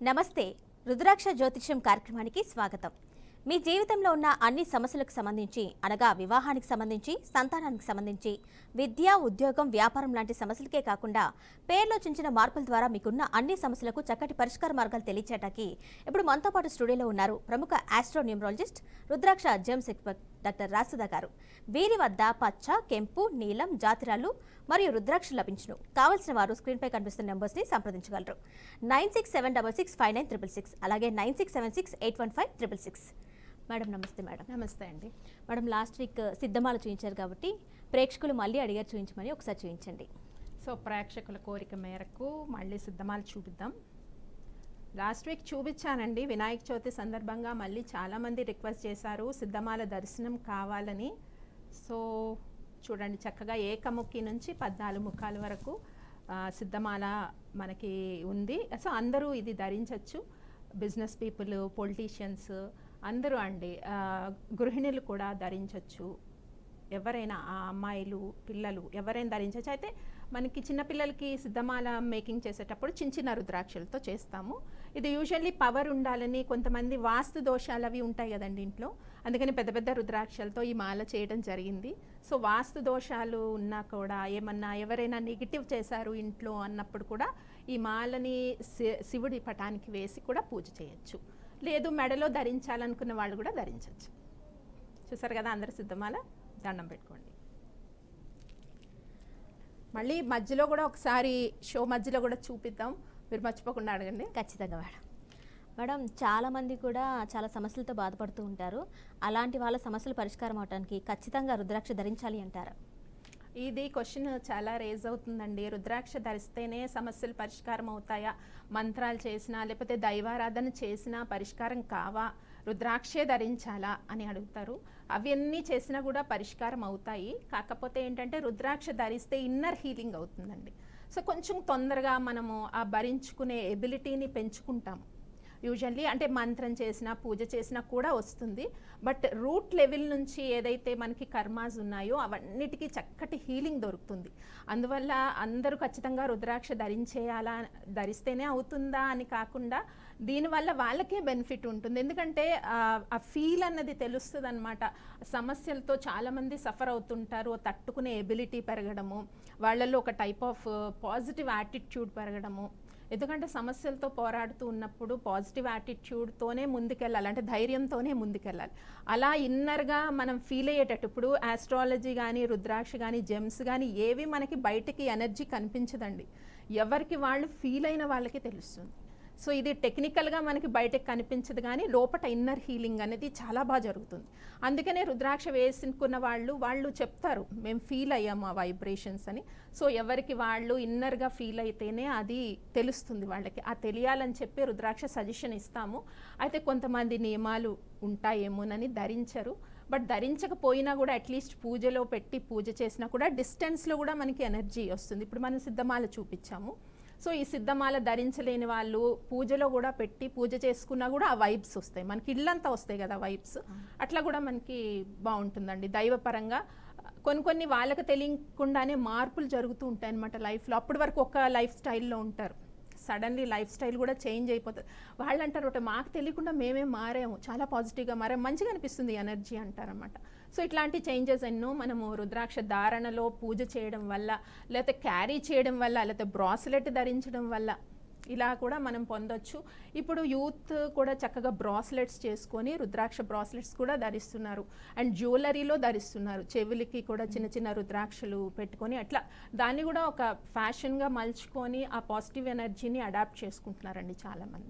నమస్తే రుద్రాక్ష జ్యోతిష్యం కార్యక్రమానికి స్వాగతం మీ జీవితంలో ఉన్న అన్ని సమస్యలకు సంబంధించి అనగా వివాహానికి సంబంధించి సంతానానికి సంబంధించి విద్య ఉద్యోగం వ్యాపారం లాంటి సమస్యలకే కాకుండా పేర్లో చిన్న చిన్న మార్పుల ద్వారా మీకున్న అన్ని సమస్యలకు చక్కటి పరిష్కార మార్గాలు తెలియచేయడానికి ఇప్పుడు మనతో పాటు స్టూడియోలో ఉన్నారు ప్రముఖ astronumerologist rudraksha gems expert doctor Rasuda గారు వీరి వద్ద పచ్చ కెంపు నీలం జాతిరాలు మరియు రుద్రాక్ష లభించును కావలసిన వారు స్క్రీన్పై కనిపిస్తున్న నెంబర్స్ని సంప్రదించగలరు nine six seven double six five nine triple six అలాగే nine six seven six eight one five triple six madam నమస్తే మేడం నమస్తే అండి మేడం లాస్ట్ వీక్ సిద్ధమాలు చూపించారు కాబట్టి ప్రేక్షకులు మళ్ళీ అడిగారు చూపించమని ఒకసారి చూపించండి సో ప్రేక్షకుల కోరిక మేరకు మళ్ళీ సిద్ధమాలు చూపిద్దాం లాస్ట్ వీక్ చూపించానండి వినాయక చవితి సందర్భంగా మళ్ళీ చాలామంది రిక్వెస్ట్ చేశారు సిద్ధమాల దర్శనం కావాలని సో చూడండి చక్కగా ఏకముఖి నుంచి పద్నాలుగు ముఖాల వరకు ఆ, సిద్ధమాల మనకి ఉంది సో అందరూ ఇది ధరించవచ్చు బిజినెస్ పీపుల్ పొలిటీషియన్స్ అందరూ అండి ఆ, గృహిణులు కూడా ధరించవచ్చు ఎవరైనా ఆ అమ్మాయిలు పిల్లలు ఎవరైనా ధరించవచ్చు అయితే మనకి చిన్నపిల్లలకి సిద్ధమాల మేకింగ్ చేసేటప్పుడు చిన్న చిన్న రుద్రాక్షలతో చేస్తాము ఇది యూజువల్లీ పవర్ ఉండాలని కొంతమంది వాస్తు దోషాలు అవి ఉంటాయి కదండి ఇంట్లో అందుకని పెద్ద పెద్ద రుద్రాక్షలతో ఈ మాల చేయడం జరిగింది సో వాస్తు దోషాలు ఉన్నా కూడా ఏమన్నా ఎవరైనా నెగిటివ్ చేశారు ఇంట్లో అన్నప్పుడు కూడా ఈ మాలని శి- శివుడి పటానికి వేసి కూడా పూజ చేయొచ్చు లేదు మెడలో ధరించాలనుకున్న వాళ్ళు కూడా ధరించవచ్చు చూసారు కదా అందరు సిద్ధమాల దండం పెట్టుకోండి మళ్ళీ మధ్యలో కూడా ఒకసారి షో మధ్యలో కూడా చూపిద్దాం మీరు మర్చిపోకుండా అడగండి ఖచ్చితంగా మేడం మేడం చాలా మంది కూడా చాలా సమస్యలతో బాధపడుతూ ఉంటారు అలాంటి వాళ్ళ సమస్యలు పరిష్కారం అవడానికి ఖచ్చితంగా రుద్రాక్ష ధరించాలి అంటారు ఇది క్వశ్చన్ చాలా రేజ్ అవుతుందండి రుద్రాక్ష ధరిస్తేనే సమస్యలు పరిష్కారం అవుతాయా మంత్రాలు చేసినా లేకపోతే దైవారాధన చేసినా పరిష్కారం కావా రుద్రాక్షే ధరించాలా అని అడుగుతారు అవన్నీ చేసినా కూడా పరిష్కారం అవుతాయి కాకపోతే ఏంటంటే రుద్రాక్ష ధరిస్తే ఇన్నర్ హీలింగ్ అవుతుందండి సో కొంచెం తొందరగా మనము ఆ భరించుకునే ఎబిలిటీని పెంచుకుంటాము యూజువల్లీ అంటే మంత్రం చేసినా పూజ చేసినా కూడా వస్తుంది బట్ రూట్ లెవెల్ నుంచి ఏదైతే మనకి కర్మాస్ ఉన్నాయో అవన్నిటికీ చక్కటి హీలింగ్ దొరుకుతుంది అందువల్ల అందరూ ఖచ్చితంగా రుద్రాక్ష ధరించేయాలా ధరిస్తేనే అవుతుందా అని కాకుండా దీనివల్ల వాళ్ళకే బెనిఫిట్ ఉంటుంది ఎందుకంటే ఆ, ఆ ఫీల్ అన్నది తెలుస్తుంది అనమాట సమస్యలతో చాలామంది సఫర్ అవుతుంటారు తట్టుకునే ఎబిలిటీ పెరగడము వాళ్ళల్లో ఒక టైప్ ఆఫ్ పాజిటివ్ యాటిట్యూడ్ పెరగడము ఎందుకంటే సమస్యలతో పోరాడుతూ ఉన్నప్పుడు పాజిటివ్ యాటిట్యూడ్తోనే ముందుకెళ్ళాలి అంటే ధైర్యంతోనే ముందుకెళ్ళాలి అలా ఇన్నర్గా మనం ఫీల్ అయ్యేటట్టు ఇప్పుడు ఆస్ట్రాలజీ కానీ రుద్రాక్ష కానీ జెమ్స్ కానీ ఏవి మనకి బయటికి ఎనర్జీ కనిపించదండి ఎవరికి వాళ్ళు ఫీల్ అయిన వాళ్ళకి తెలుస్తుంది సో ఇది టెక్నికల్గా మనకి బయటకు కనిపించదు కానీ లోపల ఇన్నర్ హీలింగ్ అనేది చాలా బాగా జరుగుతుంది అందుకనే రుద్రాక్ష వేసుకున్న వాళ్ళు వాళ్ళు చెప్తారు మేము ఫీల్ అయ్యాము ఆ వైబ్రేషన్స్ అని సో ఎవరికి వాళ్ళు ఇన్నర్గా ఫీల్ అయితేనే అది తెలుస్తుంది వాళ్ళకి ఆ తెలియాలని చెప్పి రుద్రాక్ష సజెషన్ ఇస్తాము అయితే కొంతమంది నియమాలు ఉంటాయేమోనని ధరించరు బట్ ధరించకపోయినా కూడా అట్లీస్ట్ పూజలో పెట్టి పూజ చేసినా కూడా డిస్టెన్స్లో కూడా మనకి ఎనర్జీ వస్తుంది ఇప్పుడు మనం సిద్ధమాల చూపించాము సో ఈ సిద్ధమాల ధరించలేని వాళ్ళు పూజలో కూడా పెట్టి పూజ చేసుకున్నా కూడా ఆ వైబ్స్ వస్తాయి మనకి ఇల్లంతా వస్తాయి కదా వైబ్స్ అట్లా కూడా మనకి బాగుంటుందండి దైవపరంగా కొన్ని కొన్ని వాళ్ళకి తెలియకుండానే మార్పులు జరుగుతూ ఉంటాయి అనమాట లైఫ్లో అప్పటి వరకు ఒక లైఫ్ స్టైల్లో ఉంటారు సడన్లీ లైఫ్ స్టైల్ కూడా చేంజ్ అయిపోతుంది వాళ్ళు అంటారు ఒకటి మాకు తెలియకుండా మేమే మారాము చాలా పాజిటివ్గా మారాము మంచిగా అనిపిస్తుంది ఎనర్జీ అంటారన్నమాట సో ఇట్లాంటి చేంజెస్ ఎన్నో మనము రుద్రాక్ష ధారణలో పూజ చేయడం వల్ల లేకపోతే క్యారీ చేయడం వల్ల లేకపోతే బ్రాస్లెట్ ధరించడం వల్ల ఇలా కూడా మనం పొందొచ్చు ఇప్పుడు యూత్ కూడా చక్కగా బ్రాస్లెట్స్ చేసుకొని రుద్రాక్ష బ్రాస్లెట్స్ కూడా ధరిస్తున్నారు అండ్ జ్యువెలరీలో ధరిస్తున్నారు చెవులకి కూడా చిన్న చిన్న రుద్రాక్షలు పెట్టుకొని అట్లా దాన్ని కూడా ఒక ఫ్యాషన్గా మలుచుకొని ఆ పాజిటివ్ ఎనర్జీని అడాప్ట్ చేసుకుంటున్నారండి చాలామంది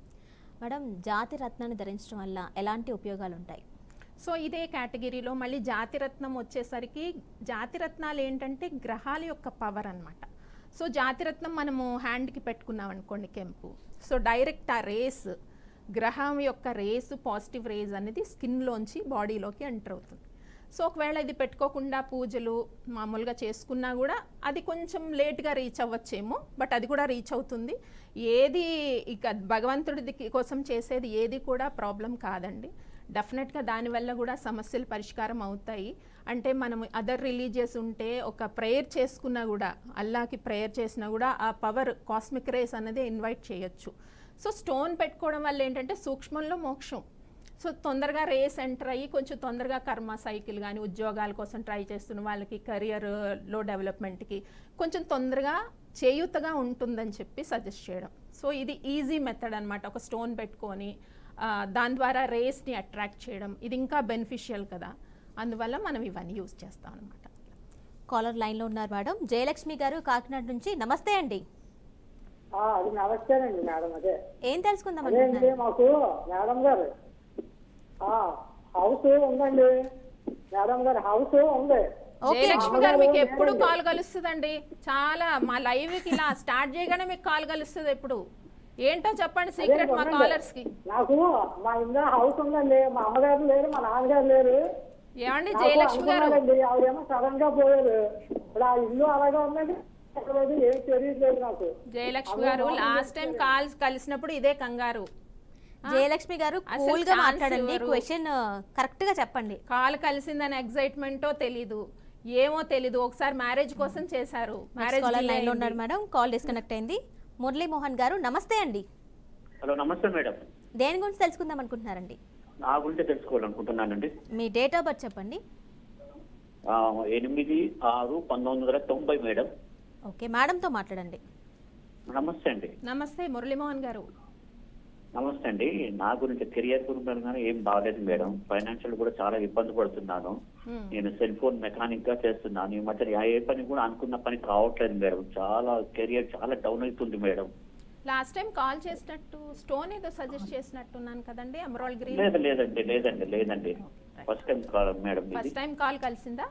మేడం జాతి రత్నాన్ని ధరించడం వల్ల ఎలాంటి ఉపయోగాలు ఉంటాయి సో ఇదే కేటగిరీలో మళ్ళీ జాతిరత్నం వచ్చేసరికి జాతిరత్నాలు ఏంటంటే గ్రహాల యొక్క పవర్ అన్నమాట సో జాతిరత్నం మనము హ్యాండ్కి పెట్టుకున్నాం అనుకోండి కెంపు సో డైరెక్ట్ ఆ రేస్ గ్రహం యొక్క రేస్ పాజిటివ్ రేస్ అనేది స్కిన్లోంచి బాడీలోకి ఎంటర్ అవుతుంది సో ఒకవేళ ఇది పెట్టుకోకుండా పూజలు మామూలుగా చేసుకున్నా కూడా అది కొంచెం లేట్గా రీచ్ అవ్వచ్చేమో బట్ అది కూడా రీచ్ అవుతుంది ఏది ఇక భగవంతుడి కోసం చేసేది ఏది కూడా ప్రాబ్లం కాదండి డెఫినెట్గా దానివల్ల కూడా సమస్యలు పరిష్కారం అవుతాయి అంటే మనం అదర్ రిలీజియస్ ఉంటే ఒక ప్రేయర్ చేసుకున్నా కూడా అల్లాకి ప్రేయర్ చేసినా కూడా ఆ పవర్ కాస్మిక్ రేస్ అనేది ఇన్వైట్ చేయొచ్చు సో స్టోన్ పెట్టుకోవడం వల్ల ఏంటంటే సూక్ష్మంలో మోక్షం సో తొందరగా రేస్ ఎంటర్ అయ్యి కొంచెం తొందరగా కర్మ సైకిల్ కానీ ఉద్యోగాల కోసం ట్రై చేస్తున్న వాళ్ళకి కెరియర్లో డెవలప్మెంట్కి కొంచెం తొందరగా చేయూతగా ఉంటుందని చెప్పి సజెస్ట్ చేయడం సో ఇది ఈజీ మెథడ్ అనమాట ఒక స్టోన్ పెట్టుకొని ఆ, దాని ద్వారా రేస్ని అట్రాక్ట్ చేయడం ఇది ఇంకా బెనిఫిషియల్ కదా అందువల్ల మనం ఇవన్నీ యూజ్ చేస్తాం అనమాట కాలర్ లైన్లో ఉన్నారు మేడం జయలక్ష్మి గారు కాకినాడ నుంచి నమస్తే అండి ఆ, అది నమస్తేనండి మేడం అదే ఏం తెలుసుకుందాం అదే అండి అనుకుంటున్నారు మాకు మేడం గారు ఆ, హౌస్ ఉందండి మేడం గారు హౌస్ ఉంది ఓకే జయలక్ష్మి గారు మీకు అమ్మగారు ఎప్పుడు నేనండి. కాల్ కలుస్తుందండి చాలా మా లైవ్ కి ఇలా స్టార్ట్ చేయగానే మీకు కాల్ కలుస్తుంది ఎప్పుడు ఏంటో చెప్పండి అదే సీక్రెట్ మా ఉందండి. కాలర్స్ కి నాకు మా ఇంట్లో హౌస్ ఉందండి మా అమ్మగారు లేరు మా నాన్నగారు లేరు ఏమండి నాకు జయలక్ష్మి గారు అనుకున్నానండి ఆవిడేమో సడన్ గా పోయారు ఇప్పుడు ఆ ఇల్లు అలాగే ఉందండి ఎక్కడ పోయింది ఏం తెలియట్లేదు నాకు జయలక్ష్మి గారు లాస్ట్ టైం కాల్ కలిసినప్పుడు ఇదే కంగారు జయలక్ష్మి గారు అసలు కూల్ గా ఛాన్స్ మాట్లాడండి ఇవ్వరు. క్వశ్చన్ కరెక్ట్ గా చెప్పండి కాల్ కలిసిందని ఎగ్జైట్మెంటో తెలీదు ఏమో తెలీదు ఒకసారి మ్యారేజ్ కోసం చేశారు మ్యారేజ్ కాలర్ లైన్ లో ఉన్నారు మేడం కాల్ డిస్కనెక్ట్ అయింది మురళీ మోహన్ గారు నమస్తే అండి హలో నమస్తే మేడం దేని గురించి తెలుసుకుందాం అనుకుంటున్నారండి నా గురించి తెలుసుకోవాలనుకుంటున్నానండి మీ డేట్ ఆఫ్ బర్త్ చెప్పండి ఆ, ఎనిమిది ఆరు పంతొమ్మిది వందల తొంభై మేడం ఓకే మేడంతో మాట్లాడండి నమస్తే అండి నమస్తే మురళీమోహన్ గారు నమస్తే అండి నా గురించి కెరియర్ గురించి కానీ ఏం బాగాలేదు మేడం ఫైనాన్షియల్ కూడా చాలా ఇబ్బంది పడుతున్నాను Hmm. నేను సెల్ ఫోన్ మెకానిక్ గా చేస్తున్నాను ఈ మధ్య ఏ పని కూడా అనుకున్న పని కావట్లేదు మేడం చాలా కెరియర్ చాలా డౌన్ అవుతుంది మేడం లాస్ట్ టైం కాల్ చేసినట్టు స్టోన్ ఏదో సజెస్ట్ చేసినట్టున్నాను కదండి అమరాల్ గ్రీన్ లేదు లేదండి లేదండి లేదండి ఫస్ట్ టైం కాల్ మేడం ఇది ఫస్ట్ టైం కాల్ కలిసిందా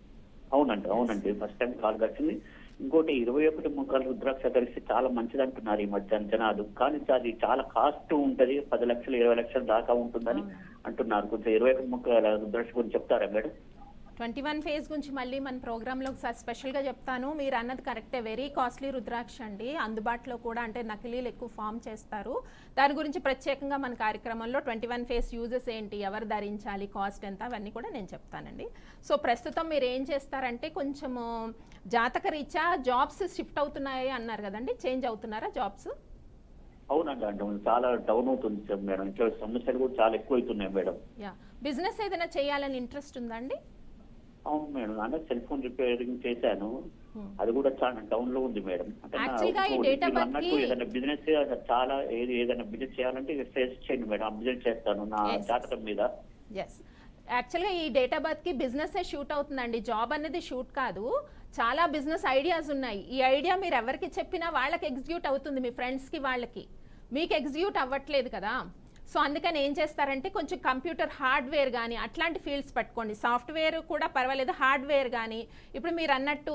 అవునండి అవునండి ఫస్ట్ టైం కాల్ కలిసింది ఇంకోటి ఇరవై ఒకటి ముక్కలు రుద్రాక్ష కలిసి చాలా మంచిది అంటున్నారు ఈ మధ్య జనాలు కానీ అది చాలా కాస్ట్ ఉంటది పది లక్షలు ఇరవై లక్షల దాకా ఉంటుందని అంటున్నారు కొంచెం ఇరవై ఒకటి ముక్కల రుద్రాక్ష గురించి చెప్తారా మేడం ట్వంటీ వన్ ఫేజ్ గురించి మళ్ళీ మన ప్రోగ్రాంలో ఒకసారి స్పెషల్గా చెప్తాను మీరు అన్నది కరెక్టే వెరీ కాస్ట్లీ రుద్రాక్ష అండి అందుబాటులో కూడా అంటే నకిలీలు ఎక్కువ ఫామ్ చేస్తారు దాని గురించి ప్రత్యేకంగా మన కార్యక్రమంలో ట్వంటీ వన్ ఫేజ్ యూజెస్ ఏంటి ఎవరు ధరించాలి కాస్ట్ ఎంత అవన్నీ కూడా నేను చెప్తానండి సో ప్రస్తుతం మీరు ఏం చేస్తారంటే కొంచెము జాతక రీత్యా జాబ్స్ షిఫ్ట్ అవుతున్నాయి అన్నారు కదండి చేంజ్ అవుతున్నారా జాబ్స్ అవునండి అంటే చాలా డౌన్ అవుతుంది సార్ మేడం ఇంట్లో సమస్యలు కూడా చాలా ఎక్కువ అవుతున్నాయి మేడం యా బిజినెస్ ఏదైనా చేయాలని ఇంట్రెస్ట్ ఉందండి అవును మేడం అంటే సెల్ ఫోన్ రిపేరింగ్ చేశాను Hmm. అది కూడా చాలా డౌన్ లో ఉంది మేడం అంటే నా Actually గా ఈ ఇప్పుడు date of మీరు birth అన్నట్టు కి- ఏదైనా బిజినెస్ చాలా ఏది ఏదైనా బిజినెస్ చేయాలంటే సజెస్ట్ చేయండి మేడం ఆ బిజినెస్ చేస్తాను నా Yes. జాతకం మీద ఎస్ యాక్చువల్గా ఈ డేట్ ఆఫ్ బర్త్కి బిజినెస్ షూట్ అవుతుందండి జాబ్ అనేది షూట్ కాదు చాలా బిజినెస్ ఐడియాస్ ఉన్నాయి ఈ ఐడియా మీరు ఎవరికి చెప్పినా వాళ్ళకి ఎగ్జిక్యూట్ అవుతుంది మీ ఫ్రెండ్స్కి వాళ్ళకి మీకు ఎగ్జిక్యూట్ అవ్వట్లేదు కదా సో అందుకని ఏం చేస్తారంటే కొంచెం కంప్యూటర్ హార్డ్వేర్ కానీ అట్లాంటి ఫీల్డ్స్ పట్టుకోండి సాఫ్ట్వేర్ కూడా పర్వాలేదు హార్డ్వేర్ కానీ ఇప్పుడు మీరు అన్నట్టు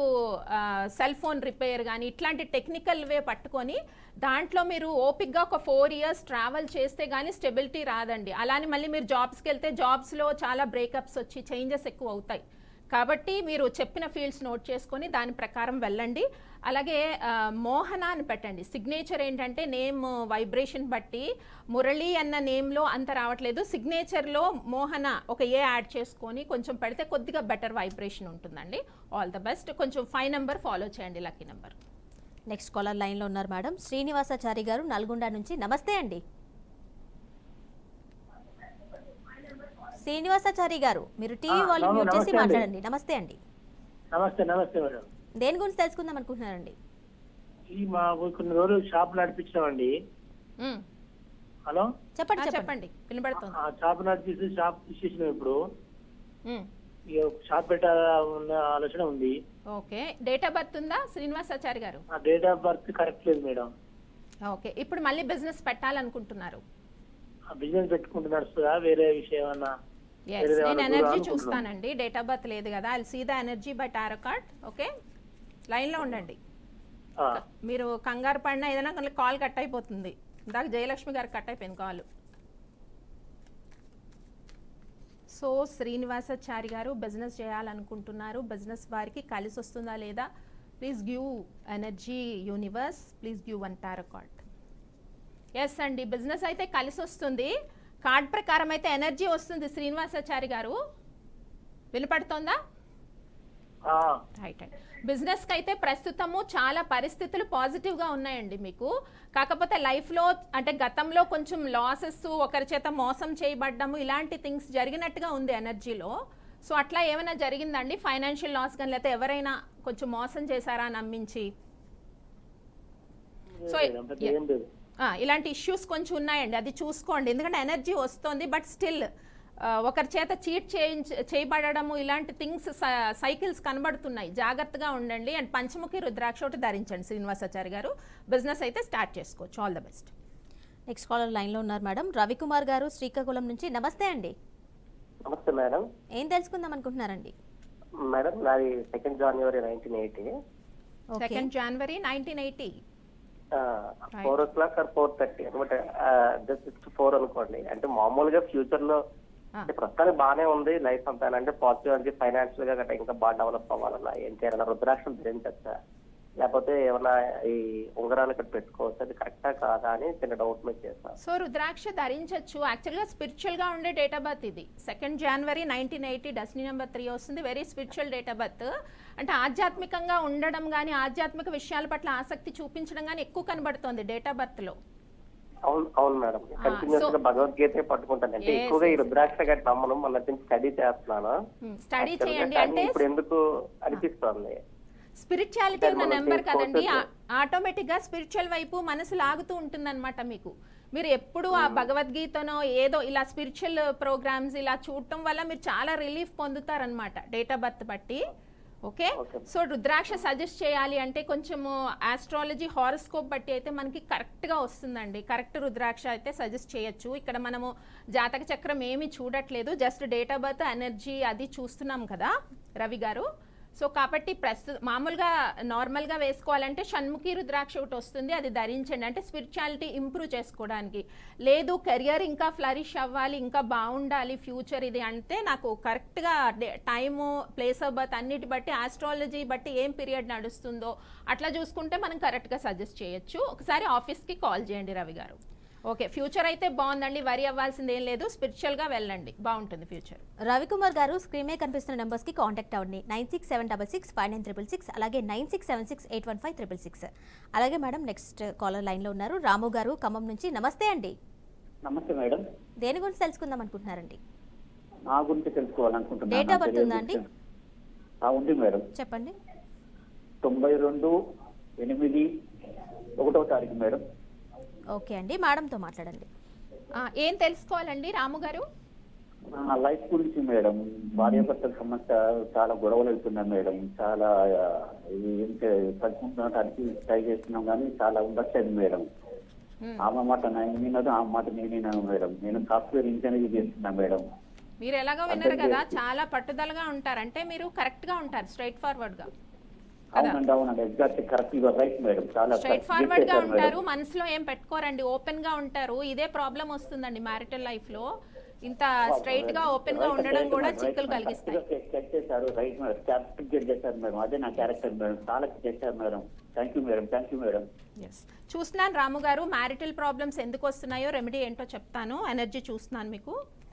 సెల్ ఫోన్ రిపేర్ కానీ ఇట్లాంటి టెక్నికల్ వే పట్టుకొని దాంట్లో మీరు ఓపిక్గా ఒక ఫోర్ ఇయర్స్ ట్రావెల్ చేస్తే కానీ స్టెబిలిటీ రాదండి అలానే మళ్ళీ మీరు జాబ్స్కి వెళ్తే జాబ్స్లో చాలా బ్రేకప్స్ వచ్చి చేంజెస్ ఎక్కువ అవుతాయి కాబట్టి మీరు చెప్పిన ఫీల్డ్స్ నోట్ చేసుకొని దాని ప్రకారం వెళ్ళండి అలాగే ఆ, మోహన అని పెట్టండి సిగ్నేచర్ ఏంటంటే నేమ్ వైబ్రేషన్ బట్టి మురళి అన్న నేమ్లో అంత రావట్లేదు సిగ్నేచర్లో మోహన ఒక ఏ యాడ్ చేసుకొని కొంచెం పెడితే కొద్దిగా బెటర్ వైబ్రేషన్ ఉంటుందండి ఆల్ ద బెస్ట్ కొంచెం ఫైవ్ నెంబర్ ఫాలో చేయండి lucky number next caller line లో ఉన్నారు మేడం శ్రీనివాసాచారి గారు నల్గొండ నుంచి నమస్తే అండి శ్రీనివాసాచారి గారు మీరు టీవీ ఆ, వాల్యూమ్ మ్యూట్ చేసి నమస్తే అండి. మాట్లాడండి నమస్తే అండి నమస్తే నమస్తే మేడం దేని గురించి తెలుసుకుందాం అనుకుంటున్నారండి ఈ మా కొన్ని రోజులు షాప్ నడిపించామండి మ్మ్. హలో చెప్పండి ఆ, చెప్పండి చెప్పండి వినబడుతుంది ఆ షాప్ నడిపిస్తే షాప్ తీసేసినాం ఇప్పుడు మ్మ్. ఇక షాప్ పెట్టాలన్న ఆలోచన ఉంది ఓకే డేట్ ఆఫ్ బర్త్ ఉందా శ్రీనివాసాచారి గారు ఆ డేట్ ఆఫ్ బర్త్ కరెక్ట్ లేదు మేడం ఓకే ఇప్పుడు మళ్ళీ బిజినెస్ పెట్టాలనుకుంటున్నారు ఆ బిజినెస్ పెట్టుకుంటూ నడుస్తుందా వేరే విషయం అన్నా Yes, వేరే నేను ఏమైనా ఎనర్జీ అనుకుంటున్నాం. చూస్తానండి డేట్ ఆఫ్ బర్త్ లేదు కదా I see the energy by tarot card okay లైన్లో ఉండండి ఆ, మీరు కంగారు పడినా ఏదైనా కాల్ కట్ అయిపోతుంది ఇందాక జయలక్ష్మి గారికి కట్ అయిపోయింది కాల్ సో శ్రీనివాసాచారి గారు బిజినెస్ చేయాలనుకుంటున్నారు బిజినెస్ వారికి కలిసి వస్తుందా లేదా please give energy universe please give one tarot card yes అండి బిజినెస్ అయితే కలిసి వస్తుంది కార్డ్ ప్రకారం అయితే ఎనర్జీ వస్తుంది శ్రీనివాసాచారి గారు వినపడుతోందా ఆ, రైట్ అండి బిజినెస్కి అయితే ప్రస్తుతము చాలా పరిస్థితులు పాజిటివ్గా ఉన్నాయండి మీకు కాకపోతే లైఫ్లో అంటే గతంలో కొంచెం లాసెస్ ఒకరి చేత మోసం చేయబడ్డము ఇలాంటి థింగ్స్ జరిగినట్టుగా ఉంది ఎనర్జీలో సో అట్లా ఏమైనా జరిగిందండి ఫైనాన్షియల్ లాస్ కానీ లేకపోతే ఎవరైనా కొంచెం మోసం చేశారా నమ్మించి సో అంత ఏం లేదు ఆ, ఇలాంటి ఇష్యూస్ కొంచెం ఉన్నాయండి అది చూసుకోండి ఎందుకంటే ఎనర్జీ వస్తుంది బట్ స్టిల్ ఒకరి చేత చీట్ చేయించ చేయబడము ఇలాంటి థింగ్స్ సైకిల్స్ కనబడుతున్నాయి జాగ్రత్తగా ఉండండి అండ్ పంచముఖి రుద్రాక్ష ఒకటి ధరించండి శ్రీనివాసాచారి గారు బిజినెస్ అయితే స్టార్ట్ చేసుకోవచ్చు all the best next caller లైన్లో ఉన్నారు మేడం రవికుమార్ గారు శ్రీకాకుళం నుంచి నమస్తే అండి నమస్తే మేడం ఏం తెలుసుకుందాం అనుకుంటున్నారండి మేడం నాది second January nineteen eighty okay second January nineteen eighty four o'clock or four thirty అనమాట జస్ట్ ఫోర్ అనుకోండి అంటే మామూలుగా ఫ్యూచర్ లో Ah. అంటే ప్రస్తుతానికి బాగానే ఉంది లైఫ్ అంతా అంటే పాజిటివ్ అంటే ఫైనాన్షియల్ గా గట్రా ఇంకా బాగా డెవలప్ అవ్వాలన్నా ఏం చేయాలన్నా రుద్రాక్షం ధరించచ్చా లేకపోతే ఏమన్నా ఈ ఉంగరాలు ఇక్కడ పెట్టుకోవచ్చు అది కరెక్టా కాదా అని చిన్న డౌట్ మీద చేస్తాను సో రుద్రాక్ష ధరించవచ్చు యాక్చువల్గా స్పిరిచువల్గా ఉండే డేట్ ఆఫ్ బర్త్ ఇది సెకండ్ జనవరి నైన్టీన్ ఎయిటీ డస్నీ నెంబర్ త్రీ వస్తుంది very spiritual date of birth అంటే ఆధ్యాత్మికంగా ఉండడం కానీ ఆధ్యాత్మిక విషయాల పట్ల ఆసక్తి చూపించడం కానీ ఎక్కువ కనబడుతోంది డేట్ ఆఫ్ బర్త్లో అవును అవును మేడం కంటిన్యూస్ so- గా భగవద్గీత పట్టుకుంటాను అంటే Yes, ఎక్కువగా ఈ yes. రుద్రాక్ష గట్టి నమ్మను మొన్న నుంచి స్టడీ చేస్తున్నాను స్టడీ Actually గా చేయండి కానీ అంటే ఇప్పుడు ఎందుకు అనిపిస్తుంది స్పిరిచువాలిటీ ఉన్న మనం నెంబర్ కదండి చేసుకోవచ్చు. ఆటోమేటిక్ గా స్పిరిచువల్ వైపు మనసు లాగుతూ ఉంటుందన్నమాట మీకు మీరు ఎప్పుడు ఆ భగవద్గీతనో ఏదో ఇలా స్పిరిచువల్ ప్రోగ్రామ్స్ ఇలా చూడటం వల్ల మీరు చాలా రిలీఫ్ పొందుతారనమాట డేట్ ఆఫ్ బర్త్ బట్టి okay Okay. So rudraksha suggest చేయాలి అంటే కొంచెము ఆస్ట్రాలజీ హారోస్కోప్ బట్టి అయితే మనకి కరెక్ట్గా వస్తుందండి కరెక్ట్ రుద్రాక్ష అయితే సజెస్ట్ చేయొచ్చు ఇక్కడ మనము జాతక చక్రం ఏమీ చూడట్లేదు just date of birth energy అది చూస్తున్నాం కదా రవి గారు సో కాబట్టి ప్రస్తు మామూలుగా నార్మల్గా వేసుకోవాలంటే షణ్ముఖి రుద్రాక్ష ఒకటి వస్తుంది అది ధరించండి అంటే స్పిరిచువాలిటీ ఇంప్రూవ్ చేసుకోవడానికి లేదు కెరియర్ ఇంకా ఫ్లరిష్ అవ్వాలి ఇంకా బాగుండాలి ఫ్యూచర్ ఇది అంటే నాకు కరెక్ట్గా టైము ప్లేస్ ఆఫ్ బర్త్ అన్నిటి బట్టి ఆస్ట్రాలజీ బట్టి ఏం పీరియడ్ నడుస్తుందో అట్లా చూసుకుంటే మనం కరెక్ట్గా సజెస్ట్ చేయొచ్చు ఒకసారి ఆఫీస్కి కాల్ చేయండి రవి గారు ఓకే ఫ్యూచర్ అయితే బాగుందండి వరి అవ్వాల్సింది ఏం లేదు స్పిరిచువల్గా వెళ్ళండి బాగుంటుంది ఫ్యూచర్ రవికుమార్ గారు స్క్రీన్ మీద కనిపిస్తున్న నెంబర్స్కి కాంటాక్ట్ అవ్వండి nine six seven double six five nine triple six అలాగే nine six seven six eight one five triple six అలాగే మేడం నెక్స్ట్ కాలర్ లైన్లో ఉన్నారు రాము గారు ఖమ్మం నుంచి నమస్తే అండి నమస్తే మేడం దేని గురించి తెలుసుకుందాం అనుకుంటున్నారండి నా గురించి తెలుసుకోవాలనుకుంటున్నాను Date of birth తెలియదు ఉందా అండి? ఆ, ఉంది మేడం చెప్పండి తొంభై రెండు ఎనిమిది ఒకటో తారీఖు మేడం ఓకే అండి మేడంతో మాట్లాడండి ఆ, ఏం తెలుసుకోవాలండి రాము గారు నా లైఫ్ గురించి మేడం భార్యాభర్తల సమస్య చాలా గొడవలు అవుతున్నాయి మేడం చాలా ఆ, ఇది ఏం కలుసుకుంటున్నానికి ట్రై చేస్తున్నాం కానీ చాలా ఉండట్లేదు మేడం Hmm. ఆమె మాట నేను వినదు ఆ మాట నేను వినను మేడం నేను సాఫ్ట్వేర్ ఇంజనీర్ చేస్తున్నా మేడం మీరు ఎలాగో విన్నారు అర్థం కదా చేసుకో. చాలా పట్టుదలగా ఉంటారు అంటే మీరు కరెక్ట్ గా ఉంటారు స్ట్రైట్ ఫార్వర్డ్ గా అవునండి అవునండి ఎగ్జాక్ట్ కరెక్ట్ గా రైట్ మేడం చాలా స్ట్రైట్ correct ఫార్వర్డ్ గా చేశారు మేడం. ఉంటారు మనసులో ఏం పెట్టుకోరండి ఓపెన్ గా ఉంటారు ఇదే ప్రాబ్లం వస్తుందండి మ్యారిటల్ లైఫ్ లో ఇంత స్ట్రైట్ గా ఓపెన్ గా Right, ఉండడం right, కూడా right, చిక్కులు right, కలిగిస్తాయి correct గా check చేశారు రైట్ మేడం క్యారెక్టర్ గెట్ చేశారు మేడం అదే నా క్యారెక్టర్ మేడం చాలా చేశారు madam thank you madam thank you madam yes చూస్తున్నాను రాము గారు మ్యారిటల్ ప్రాబ్లమ్స్ ఎందుకు వస్తున్నాయో రెమెడీ ఏంటో చెప్తాను ఎనర్జీ చూస్తున్నాను మీకు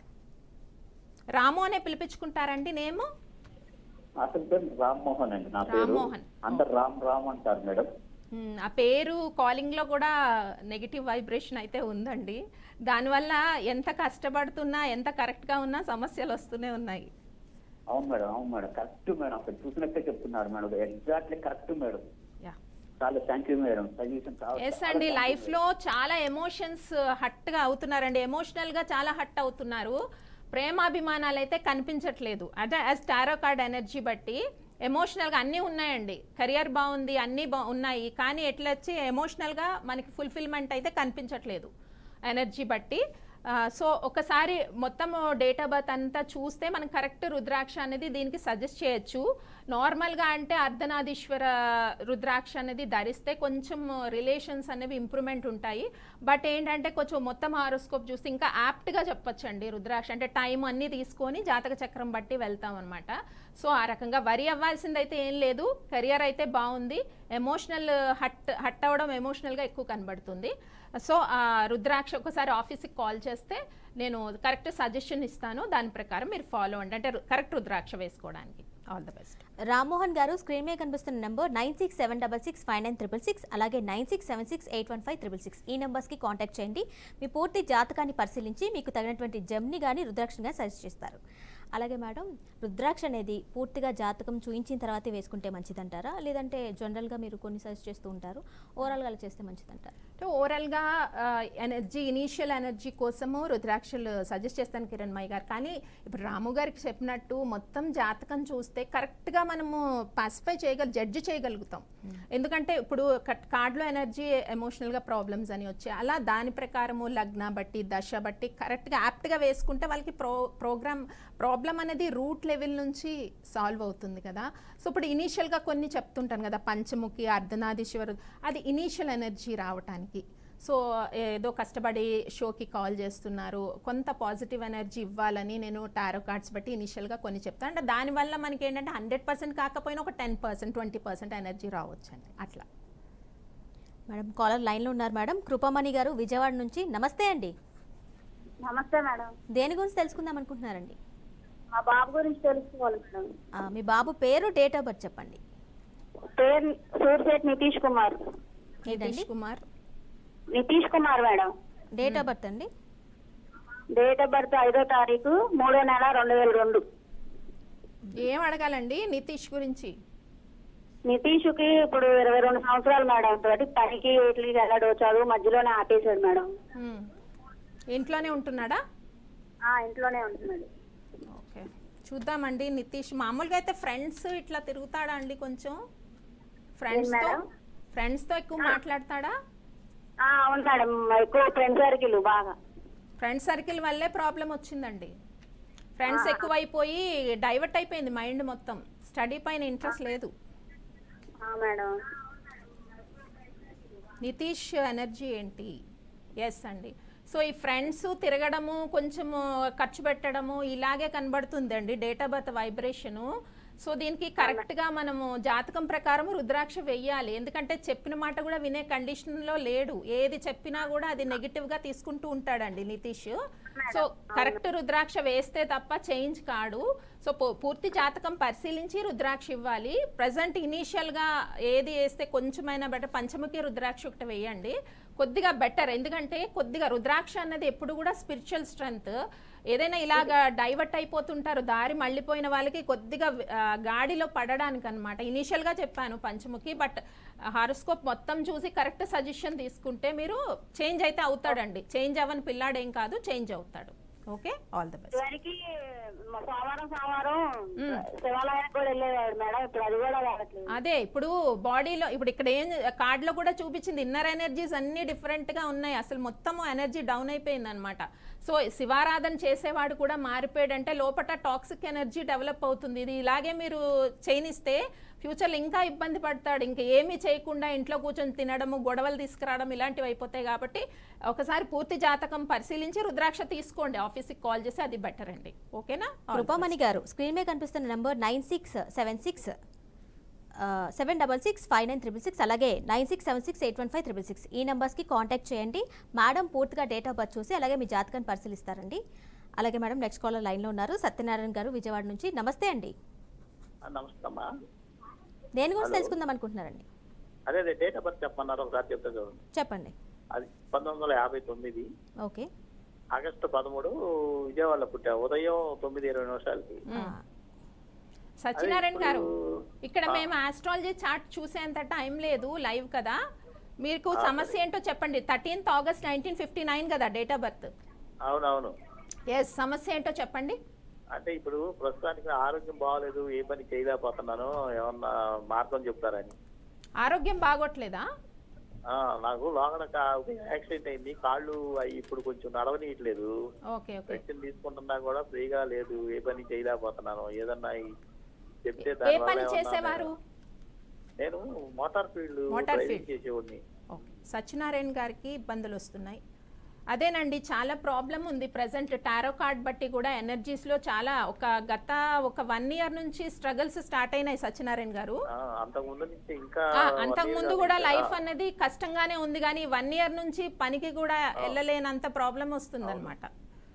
రాము అనే పిలిపించుకుంటారండి నేము అతని పేరు రామ్మోహన్ అండి నా పేరు రామ్మోహన్. అందరు రామ్ రామ్ అంటారు మేడం మ్మ్. ఆ పేరు కాలింగ్లో కూడా నెగిటివ్ వైబ్రేషన్ అయితే ఉందండి దానివల్ల ఎంత కష్టపడుతున్నా ఎంత కరెక్ట్గా ఉన్నా సమస్యలు వస్తూనే ఉన్నాయి అవును మేడం అవును మేడం కరెక్ట్ మేడం అక్కడ చూసినట్టే చెప్తున్నారు madam exactly correct madam ya చాలా థ్యాంక్ యూ మేడం సజెషన్ చాలా ఎస్ అండి లైఫ్లో చాలా ఎమోషన్స్ హట్గా అవుతున్నారండి ఎమోషనల్గా చాలా హట్ అవుతున్నారు ప్రేమాభిమానాలు అయితే కనిపించట్లేదు అదే యాజ్ టారో కార్డ్ ఎనర్జీ బట్టి ఎమోషనల్గా అన్నీ ఉన్నాయండి కెరియర్ బాగుంది అన్నీ బా ఉన్నాయి కానీ ఎట్లా వచ్చి ఎమోషనల్గా మనకి ఫుల్ఫిల్మెంట్ అయితే కనిపించట్లేదు ఎనర్జీ బట్టి సో ఒకసారి మొత్తం డేట్ ఆఫ్ బర్త్ అంతా చూస్తే మనం కరెక్ట్ రుద్రాక్ష అనేది దీనికి సజెస్ట్ చేయొచ్చు నార్మల్గా అంటే అర్ధనాదీశ్వర రుద్రాక్ష అనేది ధరిస్తే కొంచెం రిలేషన్స్ అనేవి ఇంప్రూవ్మెంట్ ఉంటాయి బట్ ఏంటంటే కొంచెం మొత్తం హారోస్కోప్ చూస్తే ఇంకా యాప్ట్గా చెప్పొచ్చండి రుద్రాక్ష అంటే టైం అన్నీ తీసుకొని జాతక చక్రం బట్టి వెళ్తాం అనమాట సో ఆ రకంగా వరి అవ్వాల్సిందైతే ఏం లేదు కెరియర్ అయితే బాగుంది ఎమోషనల్ హట్ హట్ అవ్వడం ఎమోషనల్గా ఎక్కువ కనబడుతుంది సో ఆ రుద్రాక్ష ఒకసారి ఆఫీస్కి కాల్ చేస్తే నేను కరెక్ట్ సజెషన్ ఇస్తాను దాని ప్రకారం మీరు ఫాలో అండి అంటే కరెక్ట్ రుద్రాక్ష వేసుకోవడానికి ఆల్ ద బెస్ట్ రామ్మోహన్ గారు స్క్రీన్ మీద కనిపిస్తున్న number nine six seven double six five nine triple six అలాగే nine six seven six eight one five triple six ఈ నెంబర్స్కి కాంటాక్ట్ చేయండి మీ పూర్తి జాతకాన్ని పరిశీలించి మీకు తగినటువంటి జమ్ని కానీ రుద్రాక్షని కానీ సజెస్ట్ చేస్తారు అలాగే మేడం రుద్రాక్ష అనేది పూర్తిగా జాతకం చూయించిన తర్వాతే వేసుకుంటే మంచిదంటారా లేదంటే జనరల్గా మీరు కొన్ని సజెస్ట్ చేస్తూ ఉంటారు ఓవరాల్గా అలా చేస్తే మంచిదంటారా అంటే ఓవరాల్గా ఎనర్జీ ఇనీషియల్ ఎనర్జీ కోసము రుద్రాక్షలు సజెస్ట్ చేస్తాను కిరణ్ మయ్య గారు కానీ ఇప్పుడు రాము గారికి చెప్పినట్టు మొత్తం జాతకం చూస్తే కరెక్ట్గా మనము పాసిఫై చేయగల జడ్జి చేయగలుగుతాం ఎందుకంటే ఇప్పుడు కార్డులో ఎనర్జీ ఎమోషనల్గా ప్రాబ్లమ్స్ అని వచ్చాయి అలా దాని ప్రకారము లగ్న బట్టి దశ బట్టి కరెక్ట్గా యాప్ట్గా వేసుకుంటే వాళ్ళకి ప్రో ప్రోగ్రామ్ ప్రాబ్లం అనేది రూట్ లెవెల్ నుంచి సాల్వ్ అవుతుంది కదా సో ఇప్పుడు ఇనీషియల్గా కొన్ని చెప్తుంటాను కదా పంచముఖి అర్ధనాదీశ్వరు అది ఇనీషియల్ ఎనర్జీ రావటానికి సో ఏదో కష్టపడి షోకి కాల్ చేస్తున్నారు కొంత పాజిటివ్ ఎనర్జీ ఇవ్వాలని నేను టారో కార్డ్స్ బట్టి ఇనిషియల్గా కొన్ని చెప్తాను అంటే దానివల్ల మనకి ఏంటంటే హండ్రెడ్ పర్సెంట్ కాకపోయినా ఒక ten percent twenty percent energy రావచ్చండి అట్లా మేడం కాలర్ లైన్లో ఉన్నారు మేడం కృపమణి గారు విజయవాడ నుంచి నమస్తే అండి నమస్తే మేడం దేని గురించి తెలుసుకుందాం అనుకుంటున్నారండి మా బాబు గురించి తెలుసుకోవాలి మేడం ఆ, మీ బాబు పేరు డేట్ ఆఫ్ బర్త్ చెప్పండి పేరు సూర్సేట్ నితీష్ కుమార్ ఏంటండి Nitish Kumar Nitish Kumar madam date of birth అండి డేట్ ఆఫ్ బర్త్ ఐదో తారీఖు మూడో నెల రెండు వేల రెండు ఏం అడగాలండి నితీష్ గురించి నితీష్కి ఇప్పుడు ఇరవై రెండు సంవత్సరాలు మేడం తోటి పనికి వీటికి వెళ్ళాడు చదువు మధ్యలోనే ఆపేశాడు మేడం హ్మ్. ఇంట్లోనే ఉంటున్నాడా ఆ ఇంట్లోనే ఉంటున్నాడు ఓకే చూద్దామండి నితీష్ మామూలుగా అయితే ఫ్రెండ్స్ ఇట్లా తిరుగుతాడా అండి కొంచెం ఫ్రెండ్స్తో మేడం? ఫ్రెండ్స్తో ఎక్కువ మాట్లాడతాడా ఆ, అవును మేడం ఎక్కువ ఫ్రెండ్ సర్కిల్ బాగా ఫ్రెండ్ సర్కిల్ వల్లే ప్రాబ్లం వచ్చిందండి ఫ్రెండ్స్ ఎక్కువైపోయి డైవర్ట్ అయిపోయింది మైండ్ మొత్తం స్టడీ పైన ఇంట్రెస్ట్ లేదు ఆ, మేడం నితీష్ ఎనర్జీ ఏంటి ఎస్ అండి సో ఈ ఫ్రెండ్స్ తిరగడము కొంచెము ఖర్చు పెట్టడము ఇలాగే కనబడుతుందండి date of birth vibration so దీనికి కరెక్ట్గా మనము జాతకం ప్రకారం రుద్రాక్ష వెయ్యాలి ఎందుకంటే చెప్పిన మాట కూడా వినే కండిషన్లో లేడు ఏది చెప్పినా కూడా అది నెగిటివ్గా తీసుకుంటూ ఉంటాడండి నితీష్ సో కరెక్ట్ రుద్రాక్ష వేస్తే తప్ప చేంజ్ కాడు సో పూ- పూర్తి జాతకం పరిశీలించి రుద్రాక్ష ఇవ్వాలి ప్రజెంట్ ఇనీషియల్గా ఏది వేస్తే కొంచెమైనా బెటర్ పంచముఖి రుద్రాక్ష ఒకటి వేయండి కొద్దిగా బెటర్ ఎందుకంటే కొద్దిగా రుద్రాక్ష అన్నది ఎప్పుడు కూడా స్పిరిచువల్ స్ట్రెంగ్త్ ఏదైనా ఇలాగా డైవర్ట్ అయిపోతుంటారు దారి మళ్ళీపోయిన వాళ్ళకి కొద్దిగా ఆ, గాడిలో పడడానికి అనమాట ఇనీషియల్గా చెప్పాను పంచముఖి బట్ హారోస్కోప్ మొత్తం చూసి కరెక్ట్ సజెషన్ తీసుకుంటే మీరు చేంజ్ అయితే అవుతాడండి చేంజ్ అవ్వని పిల్లాడేం కాదు చేంజ్ అవుతాడు ఓకే ఆల్ ద బెస్ట్ ఇదివరకు సోమవారం సోమవారం శివాలయానికి కూడా వెళ్ళేవాడు మేడం ఇప్పుడు అది కూడా వెళ్ళట్లేదు అదే ఇప్పుడు బాడీలో ఇప్పుడు ఇక్కడ ఏం కార్డులో కూడా చూపించింది ఇన్నర్ ఎనర్జీస్ అన్ని different గా ఉన్నాయి అసలు మొత్తం ఎనర్జీ డౌన్ అయిపోయింది అనమాట సో శివారాధన చేసేవాడు కూడా మారిపోయాడంటే లోపల టాక్సిక్ ఎనర్జీ డెవలప్ అవుతుంది ఇది ఇలాగే మీరు చేయనిస్తే ఫ్యూచర్లో ఇంకా ఇబ్బంది పడతాడు ఇంకా ఏమీ చేయకుండా ఇంట్లో కూర్చొని తినడము గొడవలు తీసుకురావడం ఇలాంటివి అయిపోతాయి కాబట్టి ఒకసారి పూర్తి జాతకం పరిశీలించి రుద్రాక్ష తీసుకోండి ఆఫీస్కి కాల్ చేసి అది బెటర్ అండి ఓకేనా All the కృపామణి గారు స్క్రీన్ మీద కనిపిస్తున్న number nine six seven six seven double six five nine triple six అలాగే nine six seven six eight one five triple six ఈ నెంబర్స్కి కాంటాక్ట్ చేయండి మేడం పూర్తిగా డేట్ ఆఫ్ బర్త్ చూసి అలాగే మీ జాతకాన్ని పరిశీలిస్తారండి అలాగే మేడం నెక్స్ట్ కాలర్ లైన్లో ఉన్నారు సత్యనారాయణ గారు విజయవాడ నుంచి నమస్తే అండి నమస్తే అమ్మా దేని గురించి తెలుసుకుందాం అనుకుంటున్నారండి అదే అదే డేట్ ఆఫ్ బర్త్ చెప్పమన్నారు ఒకసారి చెప్తా చూడండి చెప్పండి అది పంతొమ్మిది వందల యాభై తొమ్మిది ఓకే ఆగస్టు పదమూడు విజయవాడలో పుట్టా ఉదయం తొమ్మిది ఇరవై నిమిషాలకి సత్యనారాయణ అదే గారు ఇప్పుడు- ఇక్కడ మేము ఆస్ట్రాలజీ చార్ట్ చూసేంత టైం లేదు లైవ్ కదా మీకు సమస్య ఏంటో చెప్పండి thirteenth August nineteen fifty nine కదా డేట్ ఆఫ్ బర్త్ అవునవును ఎస్ సమస్య ఏంటో చెప్పండి అంటే ఇప్పుడు ప్రస్తుతానికి నా ఆరోగ్యం బాగలేదు ఏ పని చేయలేకపోతున్నాను ఏమన్నా మార్గం చెప్తారని ఆరోగ్యం బాగోట్లేదా ఆ, నాకు లోగడ యాక్సిడెంట్ అయింది కాళ్ళు అవి ఇప్పుడు కొంచెం నడవనీయట్లేదు ఓకే ఓకే మెడిసిన్ తీసుకుంటున్నా కూడా ఫ్రీగా లేదు ఏ పని చేయలేకపోతున్నాను ఏదన్నా ఈ చెప్తే ఏ దానివల్ల పని ఏమన్నా చేసేవారు నేను motor field motor driving field. చేసేవాడిని ఓకే సత్యనారాయణ గారికి ఇబ్బందులు వస్తున్నాయి అదేనండి చాలా ప్రాబ్లం ఉంది ప్రజెంట్ టారో కార్డ్ బట్టి కూడా ఎనర్జీస్లో చాలా ఒక గత ఒక వన్ ఇయర్ నుంచి స్ట్రగల్స్ స్టార్ట్ అయినాయి సత్యనారాయణ గారు ఆ, అంతకు ముందు నుంచి ఇంకా ఆ, one అంతకు year ముందు గా కూడా ఇంకా- లైఫ్ అనేది కష్టంగానే ఉంది కానీ వన్ ఇయర్ నుంచి పనికి కూడా వెళ్ళలేనంత ప్రాబ్లం వస్తుంది అనమాట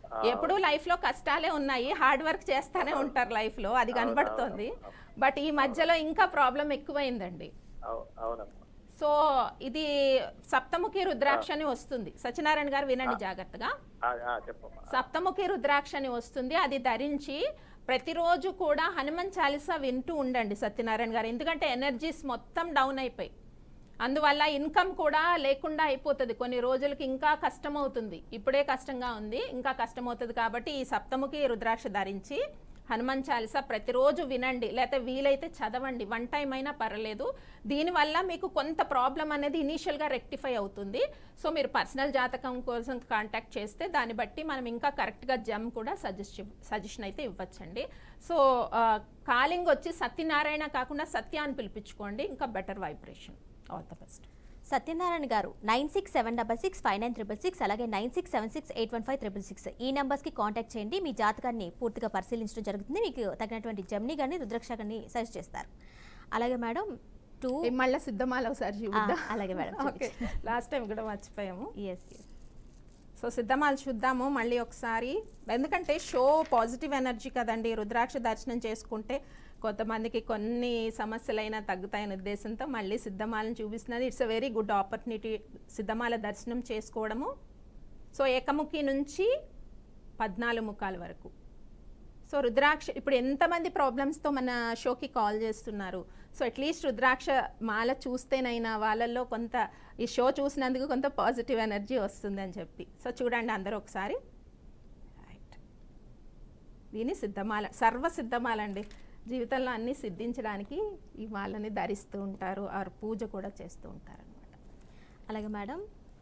ఎప్పుడూ లైఫ్ లో కష్టాలే ఉన్నాయి హార్డ్ వర్క్ చేస్తానే ఉంటారు లైఫ్ లో అది కనబడుతోంది బట్ ఈ మధ్యలో ఇంకా ప్రాబ్లం ఎక్కువైందండి అవు- అవునమ్మా సో ఇది సప్తముఖి రుద్రాక్ష అని వస్తుంది సత్యనారాయణ గారు వినండి జాగ్రత్తగా ఆ, ఆ, చెప్పమ్మా సప్తముఖి రుద్రాక్ష అని వస్తుంది అది ధరించి ప్రతిరోజు కూడా హనుమాన్ చాలీసా వింటూ ఉండండి సత్యనారాయణ గారు ఎందుకంటే ఎనర్జీస్ మొత్తం డౌన్ అయిపోయి అందువల్ల ఇన్కమ్ కూడా లేకుండా అయిపోతుంది కొన్ని రోజులకి ఇంకా కష్టం అవుతుంది ఇప్పుడే కష్టంగా ఉంది ఇంకా కష్టం అవుతుంది కాబట్టి ఈ సప్తముఖి రుద్రాక్ష ధరించి హనుమాన్ చాలీసా ప్రతిరోజు వినండి లేకపోతే వీలైతే చదవండి వన్ టైం అయినా పర్లేదు దీనివల్ల మీకు కొంత ప్రాబ్లం అనేది ఇనీషియల్గా రెక్టిఫై అవుతుంది సో మీరు పర్సనల్ జాతకం కోసం కాంటాక్ట్ చేస్తే దాన్ని బట్టి మనం ఇంకా కరెక్ట్గా జమ్ కూడా సజెస్ట్ సజెషన్ అయితే ఇవ్వచ్చండి సో కాలింగ్ వచ్చి సత్యనారాయణ కాకుండా సత్య అని పిలిపించుకోండి ఇంకా better vibration all the best Satyanarayana గారు nine six seven double six five nine triple six అలాగే nine six seven six eight one five triple six ఈ నెంబర్స్కి కాంటాక్ట్ చేయండి మీ జాతకాన్ని పూర్తిగా పరిశీలించడం జరుగుతుంది మీకు తగినటువంటి జమ్ని కానీ రుద్రాక్ష కానీ సజెస్ట్ చేస్తారు అలాగే మేడం టూ మళ్ళీ సిద్ధమాల ఒకసారి చూద్దాం అలాగే మేడం ఓకే లాస్ట్ టైం కూడా మర్చిపోయాము ఎస్ ఎస్ సో సిద్ధమాలు చూద్దాము మళ్ళీ ఒకసారి ఎందుకంటే షో పాజిటివ్ ఎనర్జీ కదండి రుద్రాక్ష దర్శనం చేసుకుంటే కొంతమందికి కొన్ని సమస్యలైనా తగ్గుతాయనే ఉద్దేశంతో మళ్ళీ సిద్ధమాలను చూపిస్తున్నది it's a very good opportunity సిద్ధమాల దర్శనం చేసుకోవడము సో ఏకముఖి నుంచి పద్నాలుగు ముఖాల వరకు సో రుద్రాక్ష ఇప్పుడు ఎంతమంది ప్రాబ్లమ్స్తో మన షోకి కాల్ చేస్తున్నారు సో అట్లీస్ట్ రుద్రాక్ష మాల చూస్తేనైనా వాళ్ళల్లో కొంత ఈ షో చూసినందుకు కొంత పాజిటివ్ ఎనర్జీ వస్తుంది అని చెప్పి సో చూడండి అందరూ ఒకసారి రైట్ దీని సిద్ధమాల సర్వ సిద్ధమాల అండి జీవితంలో అన్నీ సిద్ధించడానికి ఈ మాలని ధరిస్తూ ఉంటారు ఆరు పూజ కూడా చేస్తూ ఉంటారు అనమాట అలాగే madam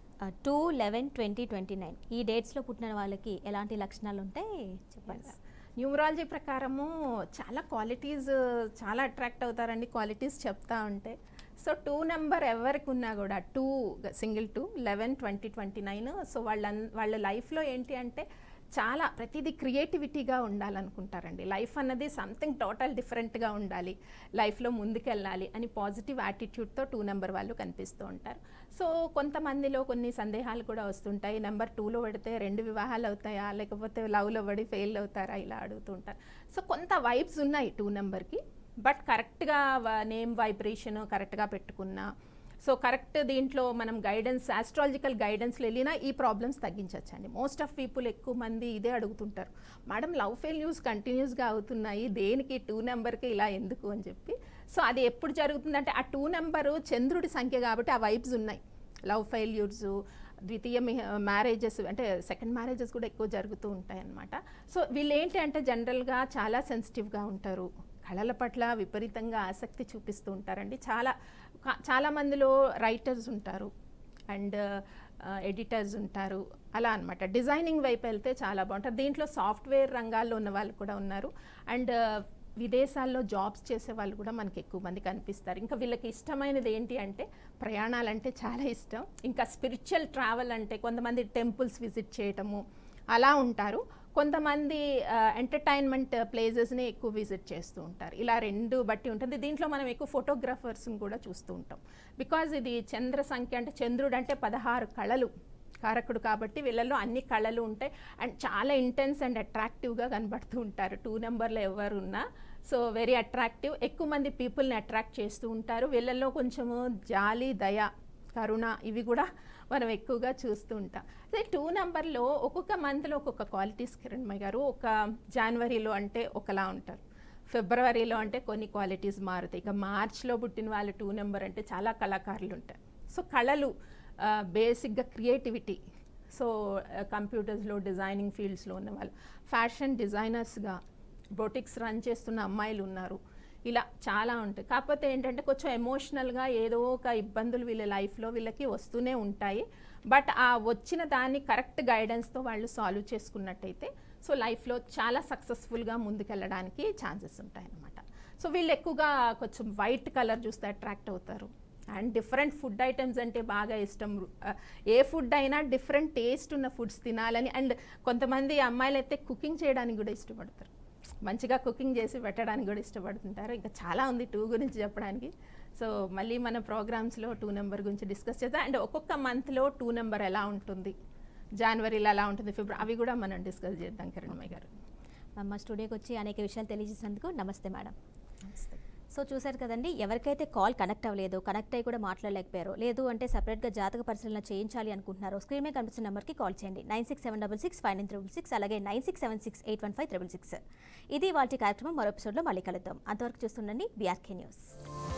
two eleven twenty twenty nine ఈ డేట్స్లో పుట్టిన వాళ్ళకి ఎలాంటి లక్షణాలు ఉంటాయి చెప్పండి న్యూమరాలజీ ప్రకారము చాలా క్వాలిటీస్ చాలా అట్రాక్ట్ అవుతారండి క్వాలిటీస్ చెప్తా ఉంటే సో టూ నెంబర్ ఎవరికి ఉన్నా కూడా two single two eleven twenty twenty nine so వాళ్ళ వాళ్ళ లైఫ్లో ఏంటి అంటే చాలా ప్రతిదీ క్రియేటివిటీగా ఉండాలనుకుంటారండి లైఫ్ అన్నది సంథింగ్ టోటల్ డిఫరెంట్గా ఉండాలి లైఫ్లో ముందుకెళ్ళాలి అని పాజిటివ్ యాటిట్యూడ్తో టూ నెంబర్ వాళ్ళు కనిపిస్తూ ఉంటారు సో కొంతమందిలో కొన్ని సందేహాలు కూడా వస్తుంటాయి నెంబర్ టూలో పెడితే రెండు వివాహాలు అవుతాయా లేకపోతే లవ్లో పడి ఫెయిల్ అవుతారా ఇలా అడుగుతూ ఉంటారు సో కొంత వైబ్స్ ఉన్నాయి టూ నెంబర్కి బట్ కరెక్ట్గా నేమ్ వైబ్రేషన్ కరెక్ట్గా పెట్టుకున్నా సో కరెక్ట్ దీంట్లో మనం గైడెన్స్ ఆస్ట్రాలజికల్ గైడెన్స్లో వెళ్ళినా ఈ ప్రాబ్లమ్స్ తగ్గించవచ్చండి మోస్ట్ ఆఫ్ పీపుల్ ఎక్కువ మంది ఇదే అడుగుతుంటారు మేడం లవ్ ఫెయిల్యూస్ కంటిన్యూస్గా అవుతున్నాయి దేనికి టూ నెంబర్కి ఇలా ఎందుకు అని చెప్పి సో అది ఎప్పుడు జరుగుతుందంటే ఆ టూ నెంబరు చంద్రుడి సంఖ్య కాబట్టి ఆ వైబ్స్ ఉన్నాయి లవ్ ఫెయిల్యూర్స్ ద్వితీయ మ్యారేజెస్ అంటే సెకండ్ మ్యారేజెస్ కూడా ఎక్కువ జరుగుతూ ఉంటాయి అన్నమాట సో వీళ్ళు ఏంటి అంటే జనరల్గా చాలా సెన్సిటివ్గా ఉంటారు కళల పట్ల విపరీతంగా ఆసక్తి చూపిస్తూ ఉంటారండి చాలా కా- చాలా మందిలో రైటర్స్ ఉంటారు అండ్ ఎడిటర్స్ ఉంటారు అలా అన్నమాట డిజైనింగ్ వైపు వెళ్తే చాలా బాగుంటుంది దీంట్లో సాఫ్ట్వేర్ రంగాల్లో ఉన్న వాళ్ళు కూడా ఉన్నారు అండ్ విదేశాల్లో జాబ్స్ చేసే వాళ్ళు కూడా మనకి ఎక్కువ మంది కనిపిస్తారు ఇంకా వీళ్ళకి ఇష్టమైనది ఏంటి అంటే ప్రయాణాలంటే చాలా ఇష్టం ఇంకా స్పిరిచువల్ ట్రావెల్ అంటే కొంతమంది టెంపుల్స్ విజిట్ చేయటము అలా ఉంటారు కొంతమంది ఎంటర్టైన్మెంట్ ప్లేసెస్ని ఎక్కువ విజిట్ చేస్తూ ఉంటారు ఇలా రెండు బట్టి ఉంటుంది దీంట్లో మనం ఎక్కువ ఫోటోగ్రాఫర్స్ని కూడా చూస్తూ ఉంటాం బికాజ్ ఇది చంద్ర సంఖ్య అంటే చంద్రుడు అంటే పదహారు కళలు కారకుడు కాబట్టి వీళ్ళలో అన్ని కళలు ఉంటాయి అండ్ చాలా ఇంటెన్స్ అండ్ అట్రాక్టివ్గా కనబడుతూ ఉంటారు టూ నెంబర్లో ఎవరు ఉన్నా సో వెరీ అట్రాక్టివ్ ఎక్కువ మంది పీపుల్ని అట్రాక్ట్ చేస్తూ ఉంటారు వీళ్ళల్లో కొంచెము జాలి దయ కరుణ ఇవి కూడా మనం ఎక్కువగా చూస్తూ ఉంటాం అదే టూ నెంబర్లో ఒక్కొక్క మంత్లో ఒక్కొక్క క్వాలిటీస్ కిరణ్మయ్య గారు ఒక జనవరిలో అంటే ఒకలా ఉంటారు ఫిబ్రవరిలో అంటే కొన్ని క్వాలిటీస్ మారుతాయి ఇక మార్చ్లో పుట్టిన వాళ్ళు టూ నెంబర్ అంటే చాలా కళాకారులు ఉంటారు సో కళలు బేసిక్గా క్రియేటివిటీ సో కంప్యూటర్స్లో డిజైనింగ్ ఫీల్డ్స్లో ఉన్న వాళ్ళు ఫ్యాషన్ డిజైనర్స్గా బొటిక్స్ రన్ చేస్తున్న అమ్మాయిలు ఉన్నారు ఇలా చాలా ఉంటాయి కాకపోతే ఏంటంటే కొంచెం ఎమోషనల్గా ఏదో ఒక ఇబ్బందులు వీళ్ళ లైఫ్లో వీళ్ళకి వస్తూనే ఉంటాయి బట్ ఆ వచ్చిన దాన్ని కరెక్ట్ గైడెన్స్తో వాళ్ళు సాల్వ్ చేసుకున్నట్టయితే సో లైఫ్లో చాలా సక్సెస్ఫుల్గా ముందుకెళ్ళడానికి ఛాన్సెస్ ఉంటాయి అన్నమాట సో వీళ్ళు ఎక్కువగా కొంచెం వైట్ కలర్ చూస్తే అట్రాక్ట్ అవుతారు అండ్ డిఫరెంట్ ఫుడ్ ఐటమ్స్ అంటే బాగా ఇష్టం ఆ, ఏ ఫుడ్ అయినా డిఫరెంట్ టేస్ట్ ఉన్న ఫుడ్స్ తినాలని అండ్ కొంతమంది అమ్మాయిలు అయితే కుకింగ్ చేయడానికి కూడా ఇష్టపడతారు మంచిగా కుకింగ్ చేసి పెట్టడానికి కూడా ఇష్టపడుతుంటారు ఇంకా చాలా ఉంది టూ గురించి చెప్పడానికి సో మళ్ళీ మన ప్రోగ్రామ్స్లో టూ నెంబర్ గురించి డిస్కస్ చేద్దాం అండ్ ఒక్కొక్క మంత్లో టూ నెంబర్ ఎలా ఉంటుంది జనవరిలో అలా ఉంటుంది ఫిబ్రవరి అవి కూడా మనం డిస్కస్ చేద్దాం కిరణ్మయ్య గారు మా స్టూడియోకి వచ్చి అనేక విషయాలు తెలియజేసినందుకు నమస్తే మేడం సో చూశారు కదండి ఎవరికైతే కాల్ కనెక్ట్ అవ్వలేదో కనెక్ట్ అయ్యి కూడా మాట్లాడలేకపోయారో లేదు అంటే సపరేట్గా జాతక పరిశీలన చేయించాలి అనుకుంటున్నారో స్క్రీన్ మీద కనిపిస్తున్న నెంబర్కి కాల్ చేయండి nine six seven double six five nine triple six అలాగే nine six seven six eight one five triple six ఇది వాటి కార్యక్రమం మరో ఎపిసోడ్లో మళ్ళీ కలుద్దాం అంతవరకు చూస్తుండండి బీఆర్కే న్యూస్